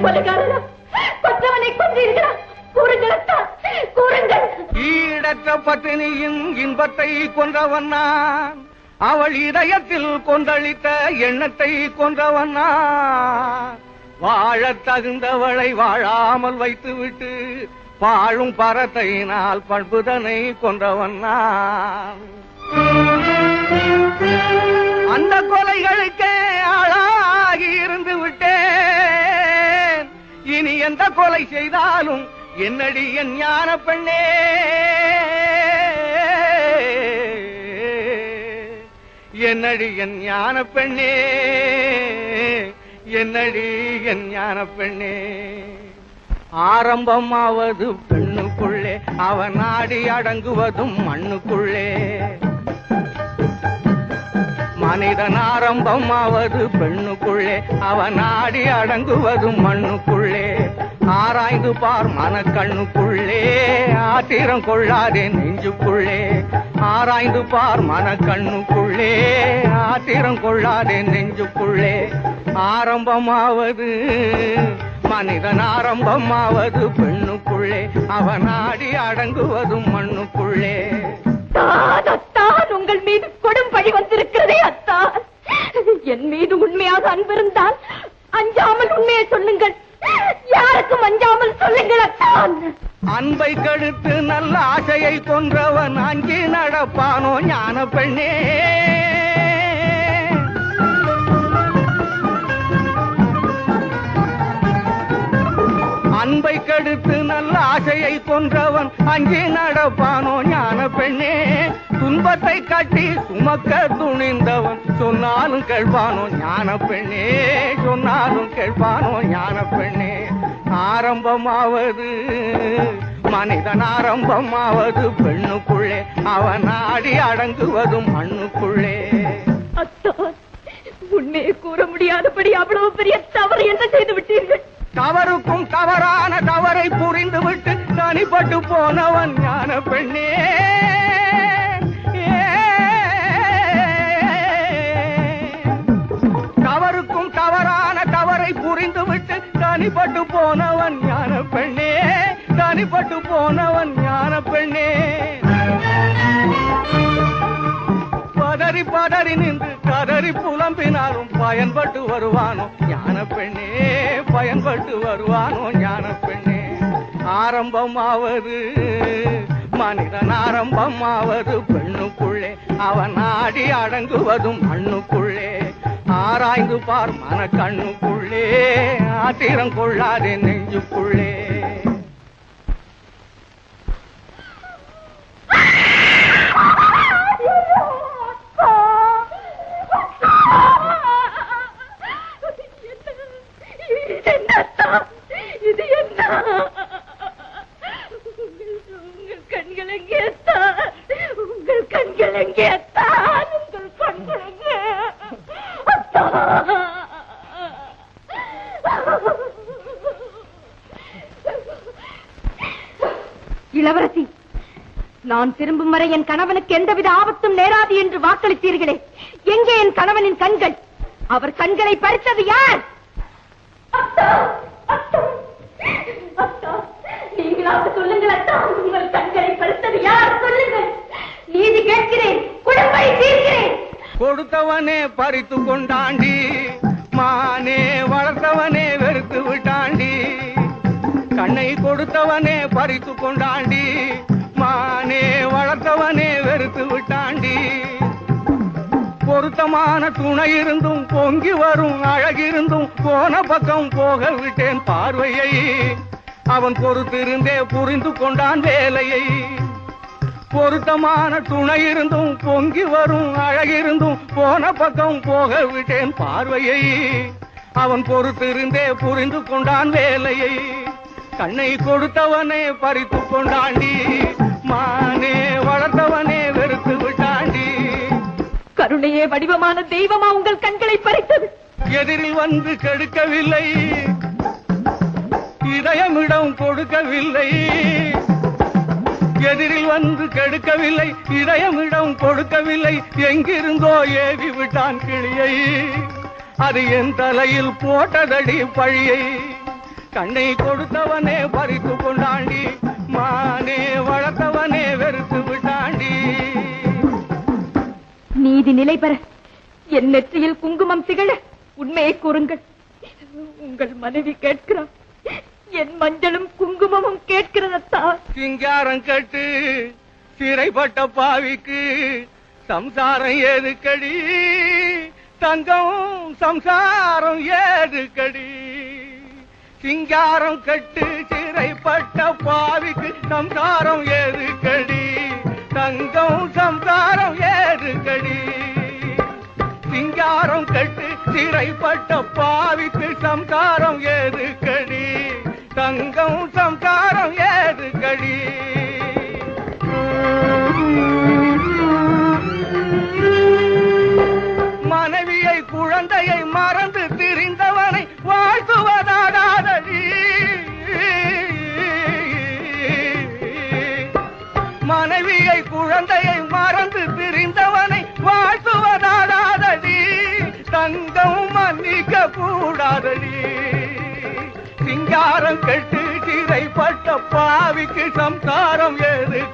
கொலைகாரரா கொற்றவனை கொன்றீர்களா கூறுங்கள் அத்தா கூறுங்கள் ஈடற்ற பட்டினியின் இன்பத்தை கொன்றவன் நான் அவள் இதயத்தில் கொந்தளித்த எண்ணத்தை கொன்றவன் நான் வாழத் தகுந்தவளை வாழாமல் வைத்துவிட்டு பாழும் பரத்தையினால் பண்புதனை கொன்றவன் நான் அந்த கொலைகளுக்கே ஆளாகி இருந்து விட்டேன் இனி எந்த கொலை செய்தாலும் என்னடி என் ஞான பெண்ணே என்னடி என் ஞான பெண்ணே என்னடி என் ஞான பெண்ணே ஆரம்பமாவது பெண்ணுக்குள்ளே அவன் நாடி அடங்குவதும் மண்ணுக்குள்ளே மனிதன் ஆரம்பமாவது பெண்ணுக்குள்ளே அவன் நாடி அடங்குவதும் மண்ணுக்குள்ளே ஆராய்ந்து பார் மனக்கண்ணுக்குள்ளே ஆத்திரம் கொள்ளாதே நெஞ்சுக்குள்ளே ஆராய்ந்து பார் மனக்கண்ணுக்குள்ளே ஆத்திரம் கொள்ளாதே நெஞ்சுக்குள்ளே ஆரம்பமாவது மனிதன் ஆரம்பமாவது பெண்ணுக்குள்ளே அவன் நாடி அடங்குவதும் மண்ணுக்குள்ளே அத்தான், அத்தான் உங்கள் மீது கொடும் பழி வந்திருக்கிறதே அத்தான் என் மீது உண்மையாக அன்பிருந்தால் அஞ்சாமல் உண்மையை சொல்லுங்கள் யாருக்கும் அஞ்சாமல் சொல்லுங்கள் அத்தான் அன்பை கெடுத்து நல்ல ஆசையை கொன்றவன் அஞ்சி நடப்பானோ ஞான பெண்ணே அன்பை கெடுத்து நல்ல ஆசையை கொன்றவன் அஞ்சி நடப்பானோ ஞான பெண்ணே துன்பத்தை கட்டி சுமக்க துணிந்தவன் சொன்னாலும் கேட்பானோ ஞான பெண்ணே சொன்னாலும் கேட்பானோ ஞான பெண்ணே ஆரம்பமாவது மனிதன் ஆரம்பமாவது பெண்ணுக்குள்ளே அவன் ஆடி அடங்குவதும் மண்ணுக்குள்ளே அத்தான் உண்மையை கூற முடியாதபடி அவ்வளவு பெரிய தவறு என்ன செய்து விட்டீர்கள் தவறுக்கும் தவறான தவறை புரிந்துவிட்டு தனிப்பட்டு போனவன் ஞான பெண்ணே தவறுக்கும் தவறான தவறை புரிந்துவிட்டு தனிப்பட்டு போனவன் ஞான பெண்ணே தனிப்பட்டு போனவன் ஞான பெண்ணே பதறி பதறி நின்று கதறி புலம்பினாலும் பயன்பட்டு வருவானோ ஞான பெண்ணே பயன்பட்டு வருவானோ ஞான பெண்ணே ஆரம்பமாவது மனிதன் ஆரம்பமாவது பெண்ணுக்குள்ளே அவன் ஆடி அடங்குவதும் மண்ணுக்குள்ளே ஆராய்ந்து பார் மன கண்ணுக்குள்ளே ஆத்திரம் கொள்ளாதே நெஞ்சுக்குள்ளே இது என்ன அத்தான்? இது என்ன உங்கள் உங்கள் கண்கள் எங்கே அத்தான்? உங்கள் கண்கள் எங்கே அத்தான்? உங்கள் கண்கள் எங்கே அத்தான்? இளவரசி நான் திரும்பும் வரை என் கணவனுக்கு எந்தவித ஆபத்தும் நேராது என்று வாக்களித்தீர்களே எங்கே என் கணவனின் கண்கள் அவர் கண்களை பறித்தது யார் அத்தா, அத்தா, அத்தா, நீங்களாவது சொல்லுங்கள் அத்தா உங்கள் கண்களை பறித்தது யார் சொல்லுங்கள் நீதி கேட்கிறேன் குடும்பை தீர்க்கிறேன் கொடுத்தவனே பறித்து கொண்டாண்டி மானே வளர்த்தவனே வெறுத்து விட்டாண்டி கண்ணை கொடுத்தவனே பறித்து கொண்டாண்டி மானே வளர்த்தவனே வெறுத்து விட்டாண்டி பொருத்தமான துணை இருந்தும் பொங்கி வரும் அழகிருந்தும் போன பக்கம் போக விட்டேன் பார்வையை அவன் பொறுத்திருந்தே புரிந்து கொண்டான் வேலையை பொருத்தமான துணை இருந்தும் பொங்கி வரும் அழகிருந்தும் போன பக்கம் போக விட்டேன் பார்வையை அவன் பொறுத்திருந்தே புரிந்து கொண்டான் வேலையை கண்ணை கொடுத்தவனே பறித்து கொண்டாண்டி மானே வளர்த்தவனே வெறுத்து விட்டாண்டி கருணையே வடிவமான தெய்வமா உங்கள் கண்களை பறித்தது எதிரில் வந்து கெடுக்கவில்லை இதயமிடம் கொடுக்கவில்லை எதிரில் வந்து கெடுக்கவில்லை இதயமிடம் கொடுக்கவில்லை எங்கிருந்தோ ஏவி விட்டான் கிளியை அது என் தலையில் போட்டதடி பழியை கண்ணை கொடுத்தவனே பறித்து கொண்டாண்டி மானே வளர்த்தவனே வெறுத்து விட்டாண்டி நீதி நிலை பெற என் நெற்றியில் குங்குமம் திகழ உண்மையை கூறுங்கள் உங்கள் மனைவி கேட்கிறார் என் மஞ்சளும் குங்குமமும் கேட்கிறதத்தா சிங்காரம் கட்டு சிறைப்பட்ட பாவிக்கு சம்சாரம் ஏதுக்கடி தங்கம் சம்சாரம் ஏதுக்கடி சிங்காரம் கட்டு சிறைப்பட்ட பாவிக்கு சம்சாரம் ஏதுக்கடி தங்கம் சம்சாரம் ஏதுக்கடி சிங்காரம் கட்டு சிறைப்பட்ட பாவிக்கு சம்சாரம் ஏதுக்கடி தங்கம் சம்சாரம் ஏதுக்கடி மனைவியை குழந்தையை மறந்து திரிந்தவனை வாழ்த்துவதாடாதடி மனைவியை குழந்தையை மறந்து திரிந்தவனை வாழ்த்துவதாடாதடி தங்கம் மன்னிக்க கூடாதடி சிங்காரம் கட்டு சிறைப்பட்ட பாவிக்கு சம்சாரம் ஏது